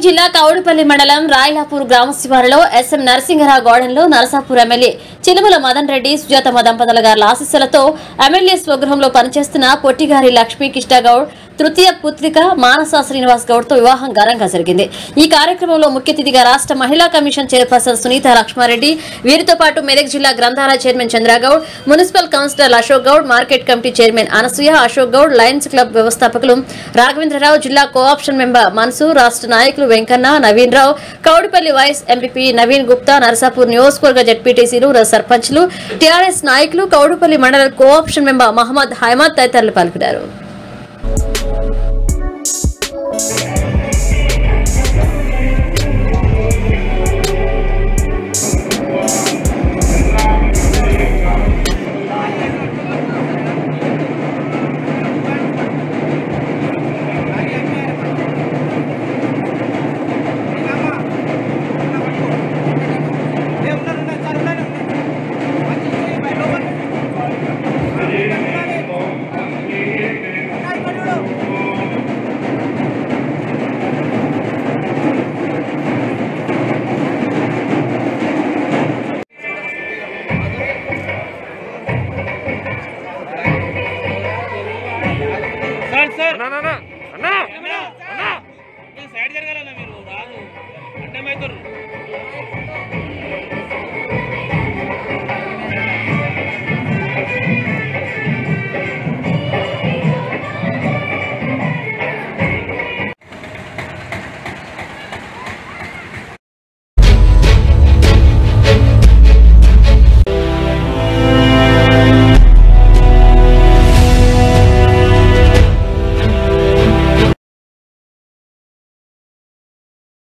మెదక్ జిల్లా కౌడుపల్లి మండలం రాయలాపూర్ గ్రామ శివారులో ఎస్ఎం నరసింహరావు గౌడెన్లో నరసాపూర్ ఎమ్మెల్యే చిలుముల మదన్ రెడ్డి సుజాతమ్మ దంపతుల గారి ఆశీస్సులతో ఎమ్మెల్యే స్వగృహంలో పనిచేస్తున్న పొట్టిగారి లక్ష్మీ కిష్టగౌడ్ తృతీయ పుత్రిక మానస శ్రీనివాస్ గౌడ్ తో వివాహం ఘనంగా జరిగింది ఈ కార్యక్రమంలో ముఖ్య అతిథిగా రాష్ట్ర మహిళా కమిషన్ చైర్పర్సన్ సునీత లక్ష్మారెడ్డి వీరితో పాటు మెదక్ జిల్లా గ్రంథాలయ chairman Chandragoud municipal councillor Ashok Goud market committee chairman Anasuya Ashok Goud Lions Club వ్యవస్థాపకులు రాఘవేంద్రరావు జిల్లా కోఆప్షన్ మెంబర్ మన్సూర్ రాష్ట్ర నాయకులు వెంకన్న నవీన్ రావు కౌడిపల్లి వైస్ ఎంపీపీ నవీన్ గుప్తా నరసాపూర్ నియోజకవర్గ జడ్పీటీసీలు టీఆర్ఎస్ టీఆర్ఎస్ నాయకులు కౌడుపల్లి మండల కోఆప్షన్ మెంబర్ మహమ్మద్ హైమద్ తదితరులు పాల్గొన్నారు